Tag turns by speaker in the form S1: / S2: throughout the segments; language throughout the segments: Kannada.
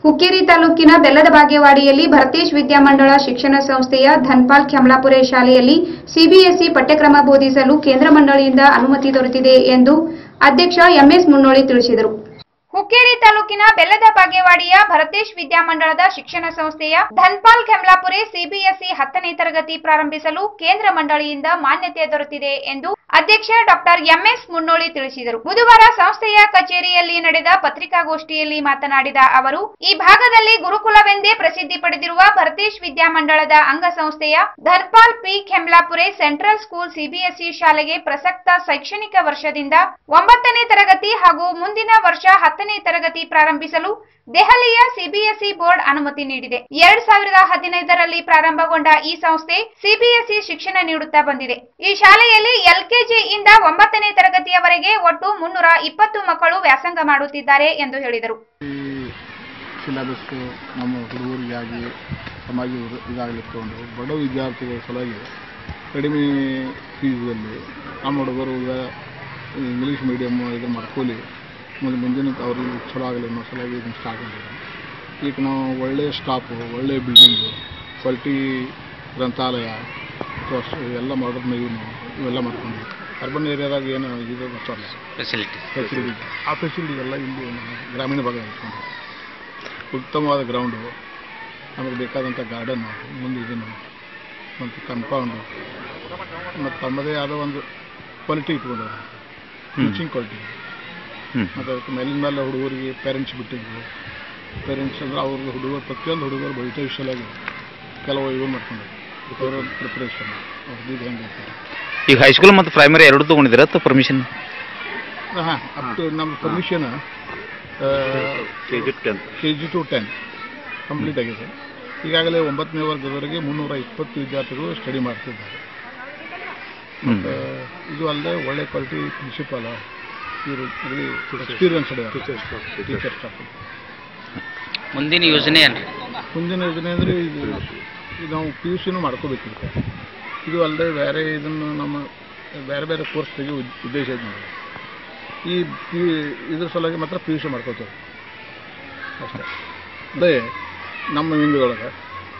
S1: ಹುಕ್ಕೇರಿ ತಾಲೂಕಿನ ಬೆಲ್ಲದ ಬಾಗೇವಾಡಿಯಲ್ಲಿ ಭರತೇಶ್ ವಿದ್ಯಾಮಂಡಳ ಶಿಕ್ಷಣ ಸಂಸ್ಥೆಯ ಧನ್ಪಾಲ್ ಖೆಮ್ಲಾಪುರೆ ಶಾಲೆಯಲ್ಲಿ ಸಿಬಿಎಸ್ಇ ಪಠ್ಯಕ್ರಮ ಬೋಧಿಸಲು ಕೇಂದ್ರ ಮಂಡಳಿಯಿಂದ ಅನುಮತಿ ದೊರೆತಿದೆ ಎಂದು ಅಧ್ಯಕ್ಷ ಎಂಎಸ್ ಮುನ್ನೋಳಿ ತಿಳಿಸಿದರು ಹುಕ್ಕೇರಿ ತಾಲೂಕಿನ ಬೆಲ್ಲದ ಬಾಗೇವಾಡಿಯ ಭರತೇಶ್ ವಿದ್ಯಾಮಂಡಳದ ಶಿಕ್ಷಣ ಸಂಸ್ಥೆಯ ಧನ್ಪಾಲ್ ಖೆಮ್ಲಾಪುರೆ ಸಿಬಿಎಸ್ಇ ಹತ್ತನೇ ತರಗತಿ ಪ್ರಾರಂಭಿಸಲು ಕೇಂದ್ರ ಮಂಡಳಿಯಿಂದ ಮಾನ್ಯತೆ ದೊರೆತಿದೆ ಎಂದು ಅಧ್ಯಕ್ಷ ಡಾಕ್ಟರ್ ಎಂಎಸ್ ಮುನ್ನೋಳಿ ತಿಳಿಸಿದರು ಬುಧವಾರ ಸಂಸ್ಥೆಯ ಕಚೇರಿಯಲ್ಲಿ ನಡೆದ ಪತ್ರಿಕಾಗೋಷ್ಠಿಯಲ್ಲಿ ಮಾತನಾಡಿದ ಅವರು ಈ ಭಾಗದಲ್ಲಿ ಗುರುಕುಲವೆಂದೇ ಪ್ರಸಿದ್ಧಿ ಪಡೆದಿರುವ ಭರತೇಶ್ ವಿದ್ಯಾಮಂಡಳದ ಅಂಗಸಂಸ್ಥೆಯ Dhanpal P Khemlapure central school CBSE ಶಾಲೆಗೆ ಪ್ರಸಕ್ತ ಶೈಕ್ಷಣಿಕ ವರ್ಷದಿಂದ ಒಂಬತ್ತನೇ ತರಗತಿ ಹಾಗೂ ಮುಂದಿನ ವರ್ಷ ಹತ್ತನೇ ತರಗತಿ ಪ್ರಾರಂಭಿಸಲು ದೆಹಲಿಯ ಸಿಬಿಎಸ್ಇ ಬೋರ್ಡ್ ಅನುಮತಿ ನೀಡಿದೆ ಎರಡ್ ಸಾವಿರದ ಹದಿನೈದರಲ್ಲಿ ಪ್ರಾರಂಭಗೊಂಡ ಈ ಸಂಸ್ಥೆ ಸಿಬಿಎಸ್ಇ ಶಿಕ್ಷಣ ನೀಡುತ್ತಾ ಬಂದಿದೆ ಈ ಶಾಲೆಯಲ್ಲಿ ಎಲ್ಕೆಜಿ ಇಂದ ಒಂಬತ್ತನೇ ತರಗತಿಯವರೆಗೆ ಒಟ್ಟು ಮುನ್ನೂರ ಇಪ್ಪತ್ತು ಮಕ್ಕಳು ವ್ಯಾಸಂಗ ಮಾಡುತ್ತಿದ್ದಾರೆ ಎಂದು ಹೇಳಿದರು
S2: ಈ ಸಿಲೆಬಸ್ ನಮ್ಮ ಹುಡುಗರಿಗಾಗಿ ಸಮಾಜ ಇದಾಗಲಿ ತಗೊಂಡು ಬಡ ವಿದ್ಯಾರ್ಥಿಗಳ ಸಲುವಾಗಿ ಕಡಿಮೆ ಫೀಸಲ್ಲಿ ನಮ್ಮ ಹುಡುಗರು ಈಗ ಇಂಗ್ಲೀಷ್ ಮೀಡಿಯಮ್ ಇದು ಮಾಡ್ಕೊಳ್ಳಿ ಮುಂದೆ ಮುಂದಿನ ಅವ್ರಿಗೆ ಚಲೋ ಆಗಲಿ ಅನ್ನೋ ಸಲುವಾಗಿ ಇದನ್ನು ಸ್ಟಾರ್ಟ್ ಮಾಡಿದ್ವಿ ಈಗ ನಾವು ಒಳ್ಳೆಯ ಸ್ಟಾಫು ಒಳ್ಳೆಯ ಬಿಲ್ಡಿಂಗು ಕ್ವಾಲಿಟಿ ಗ್ರಂಥಾಲಯ ಬಸ್ ಎಲ್ಲ ಮಾಡರ್ನ್ ಇವನು ಇವೆಲ್ಲ ಮಾಡ್ಕೊಂಡು ಅರ್ಬನ್ ಏರಿಯಾದಾಗ ಏನು ಇದು ಗೊತ್ತಲ್ಲ
S3: ಫೆಸಿಲಿಟೀಸ್
S2: ಫೆಸಿಲಿಟಿ ಆ ಫೆಸಿಲಿಟಿ ಎಲ್ಲ ಇಲ್ಲಿ ನಮ್ಮ ಗ್ರಾಮೀಣ ಭಾಗ ಇಟ್ಕೊಂಡು ಉತ್ತಮವಾದ ಗ್ರೌಂಡು ನಮಗೆ ಬೇಕಾದಂಥ ಗಾರ್ಡನ್ನು ಮುಂದೆ ಇದನ್ನು ಮತ್ತು ಕಂಪೌಂಡು ಮತ್ತು ತಮ್ಮದೇ ಆದ ಒಂದು ಕ್ವಾಲಿಟಿ ಇಟ್ಕೊಂಡು ಟೀಚಿಂಗ್ ಕ್ವಾಲಿಟಿ
S3: ಹ್ಮ್.
S2: ಮತ್ತು ಅದಕ್ಕೆ ಮೇಲಿನ ಮೇಲೆ ಹುಡುಗರಿಗೆ ಪೇರೆಂಟ್ಸ್ ಬಿಟ್ಟಿದ್ರು ಪೇರೆಂಟ್ಸ್ ಅಂದ್ರೆ ಅವ್ರಿಗೆ ಹುಡುಗರು ಪ್ರತಿಯೊಂದು ಹುಡುಗರು ಭವಿಷ್ಯವಾಗಿ ಕೆಲವು ಇವು ಮಾಡ್ಕೊಂಡು ಅವರ ಪ್ರಿಪ್ರೇಷನ್ ಅವ್ರದ್ದು ಇದು ಹೆಂಗೆ ಇರ್ತದೆ
S3: ಈಗ ಹೈಸ್ಕೂಲ್ ಮತ್ತು ಪ್ರೈಮರಿ ಎರಡು ತೊಗೊಂಡಿದ್ದೀರಾ ಅಥವಾ ಪರ್ಮಿಷನ್
S2: ಹಾಂ ಅಪ್ ಟು ನಮ್ಮ permission
S3: K G ten
S2: K G to ten complete ಆಗಿದೆ ಈಗಾಗಲೇ ಒಂಬತ್ತನೇ ವರ್ಗದವರೆಗೆ ಮುನ್ನೂರ ಇಪ್ಪತ್ತು ವಿದ್ಯಾರ್ಥಿಗಳು ಸ್ಟಡಿ ಮಾಡ್ತಿದ್ದಾರೆ ಮತ್ತು ಇದು ಅಲ್ಲದೆ ಒಳ್ಳೆ ಕ್ವಾಲಿಟಿ ಪ್ರಿನ್ಸಿಪಾಲ ಇವರು ಎಕ್ಸ್ಪೀರಿಯನ್ಸ್ ಟೀಚರ್ ಸ್ಟಾಫ್
S3: ಮುಂದಿನ ಯೋಜನೆ ಏನ್ರಿ
S2: ಮುಂದಿನ ಯೋಜನೆ ಅಂದರೆ ಇದು ಇದು ನಾವು ಪಿ ಯು ಸಿನೂ ಮಾಡ್ಕೋಬೇಕಿರುತ್ತೆ ಇದು ಅಲ್ಲದೆ ಬೇರೆ ಇದನ್ನು ನಮ್ಮ ಬೇರೆ ಬೇರೆ ಕೋರ್ಸ್ ತೆಗೆಯೋ ಉದ್- ಉದ್ದೇಶ ಐತೆ ನಮಗೆ ಈ ಪಿ ಇದ್ರ ಸಲುವಾಗಿ ಮಾತ್ರ ಪಿ ಯು ಸಿ ಮಾಡ್ಕೋತೇವೆ ಅಷ್ಟೇ ಅದೇ ನಮ್ಮ ವಿಂಗದೊಳಗೆ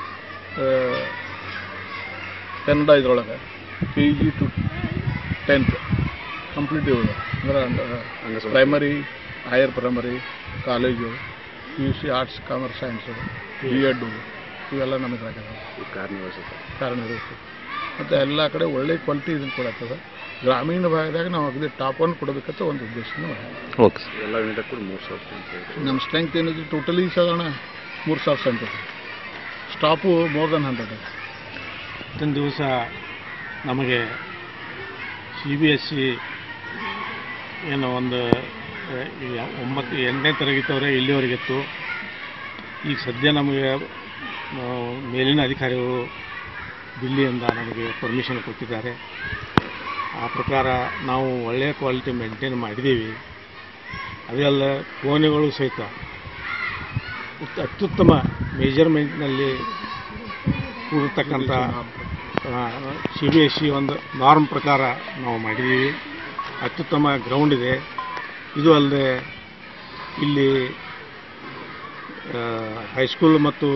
S2: ಕನ್ನಡ ಇದ್ರೊಳಗೆ K G to tenth complete ಇವೆ ಅಂದ್ರೆ primary higher primary college P U C arts commerce science B Ed ಇವೆಲ್ಲ ನಮಗೆ ಕಾರ್ಯನಿರ್ವಹಿಸುತ್ತೆ ಮತ್ತು ಎಲ್ಲ ಕಡೆ ಒಳ್ಳೆ ಕ್ವಾಲಿಟಿ ಇದನ್ನು ಕೊಡತ್ತದ ಗ್ರಾಮೀಣ ಭಾಗದಾಗ ನಾವು ಅಗದಿ ಟಾಪ್ ಒನ್ ಕೊಡಬೇಕಂತ ಒಂದು ಉದ್ದೇಶನೂ ಇದೆ.
S3: ಓಕೆ
S2: ನಮ್ಮ ಸ್ಟ್ರೆಂತ್ ಏನಿದೆ ಟೋಟಲಿ ಸಾಧಾರಣ ಮೂರು ಸಾವಿರ centre staff more than hundred
S4: ಇವತ್ತಿನ ದಿವಸ ನಮಗೆ ಸಿ ಬಿ ಎಸ್ ಸಿ ಏನು ಒಂದು ಆ, ಈ ಒಂಬತ್ತು ಎಂಟನೇ ತರಗತಿಯವರೆ ಇಲ್ಲಿವರೆಗಿತ್ತು ಈಗ ಸದ್ಯ ನಮಗೆ ಆ, ಮೇಲಿನ ಅಧಿಕಾರಿಗಳು ದಿಲ್ಲಿಯಿಂದ ನಮಗೆ ಪರ್ಮಿಷನ್ ಕೊಟ್ಟಿದ್ದಾರೆ ಆ ಪ್ರಕಾರ ನಾವು ಒಳ್ಳೆಯ ಕ್ವಾಲಿಟಿ ಮೇಂಟೈನ್ ಮಾಡಿದ್ದೀವಿ ಅದೇ ಅಲ್ಲ ಕೋಣೆಗಳು ಸಹಿತ ಉತ್- ಅತ್ಯುತ್ತಮ ಮೆಜರ್ಮೆಂಟ್ನಲ್ಲಿ ಕೂಡಿರ್ತಕ್ಕಂಥ ಸಿ ಬಿ ಎಸ್ ಸಿ ಒಂದು ನಾರ್ಮ್ ಪ್ರಕಾರ ನಾವು ಮಾಡಿದ್ದೀವಿ ಅತ್ಯುತ್ತಮ ಗ್ರೌಂಡ್ ಇದೆ ಇದು ಅಲ್ಲದೆ ಇಲ್ಲಿ ಆ, ಹೈಸ್ಕೂಲ್ ಮತ್ತು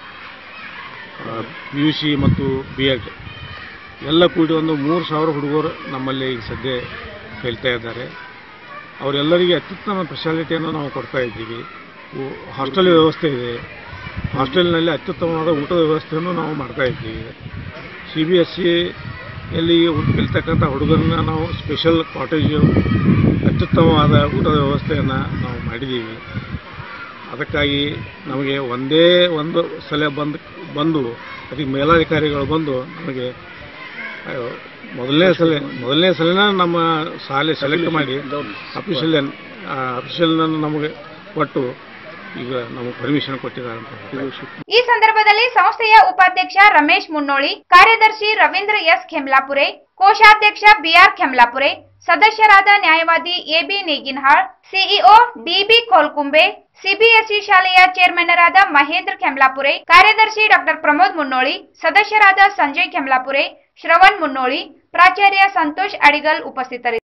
S4: ಪಿ ಯು ಸಿ ಮತ್ತು ಬಿ ಎಡ್ ಎಲ್ಲ ಕೂಡಿ ಒಂದು ಮೂರು ಸಾವಿರ ಹುಡುಗರು ನಮ್ಮಲ್ಲಿ ಈಗ ಸದ್ಯ ಕಲಿತಾ ಇದ್ದಾರೆ ಅವರೆಲ್ಲರಿಗೆ ಅತ್ಯುತ್ತಮ ಸ್ಪೆಷಾಲಿಟಿಯನ್ನು ನಾವು ಕೊಡ್ತಾ ಇದ್ದೀವಿ ಉ- ಹಾಸ್ಟೆಲ್ ವ್ಯವಸ್ಥೆ ಇದೆ ಹಾಸ್ಟೆಲ್ನಲ್ಲಿ ಅತ್ಯುತ್ತಮವಾದ ಊಟದ ವ್ಯವಸ್ಥೆಯನ್ನು ನಾವು ಮಾಡ್ತಾ ಇದ್ದೀವಿ ಸಿ ಬಿ ಎಸ್ ಸಿಯಲ್ಲಿ ಕಲಿತಕ್ಕಂಥ ಹುಡುಗರನ್ನ ನಾವು ಸ್ಪೆಷಲ್ ಕಾಟೇಜು ಅತ್ಯುತ್ತಮವಾದ ಊಟದ ವ್ಯವಸ್ಥೆಯನ್ನು ನಾವು ಮಾಡಿದ್ದೀವಿ ಅದಕ್ಕಾಗಿ ನಮಗೆ ಒಂದೇ ಒಂದು ಸಲ ಬಂದು ಬಂದು ಅದಕ್ಕೆ ಮೇಲಾಧಿಕಾರಿಗಳು ಬಂದು ನಮಗೆ ಅಯ್ಯೋ, ಮೊದಲನೇ ಸಲ ಮೊದಲನೇ ಸಲನ ನಮ್ಮ ಶಾಲೆ ಸೆಲೆಕ್ಟ್ ಮಾಡಿ ಅಫಿಷಿಯಲ್ ಅಫಿಷಿಯಲ್ನನ್ನು ನಮಗೆ ಕೊಟ್ಟು ಈಗ ನಮಗೆ ಪರ್ಮಿಷನ್ ಕೊಟ್ಟಿದ್ದಾರೆ ಅಂತ ಹೇಳ್ತಾರೆ.
S1: ಈ ಸಂದರ್ಭದಲ್ಲಿ ಸಂಸ್ಥೆಯ ಉಪಾಧ್ಯಕ್ಷ ರಮೇಶ್ ಮುನ್ನೋಳಿ ಕಾರ್ಯದರ್ಶಿ ರವೀಂದ್ರ ಎಸ್ ಖೆಮ್ಲಾಪುರೆ ಕೋಶಾಧ್ಯಕ್ಷ ಬಿಆರ್ ಖೆಮ್ಲಾಪುರೆ ಸದಸ್ಯರಾದ ನ್ಯಾಯವಾದಿ A B Neginhal CEO D B Kolkumbe CBSE ಶಾಲೆಯ ಚೇರ್ಮನ್ನರಾದ ಮಹೇಂದ್ರ ಖೆಮ್ಲಾಪುರೆ ಕಾರ್ಯದರ್ಶಿ ಡಾಕ್ಟರ್ ಪ್ರಮೋದ್ ಮುನ್ನೋಳಿ ಸದಸ್ಯರಾದ ಸಂಜಯ್ ಖೆಮ್ಲಾಪುರೆ ಶ್ರವಣ್ ಮುನ್ನೋಳಿ ಪ್ರಾಚಾರ್ಯ ಸಂತೋಷ್ ಅಡಿಗಲ್ ಉಪಸ್ಥಿತರಿದ್ದರು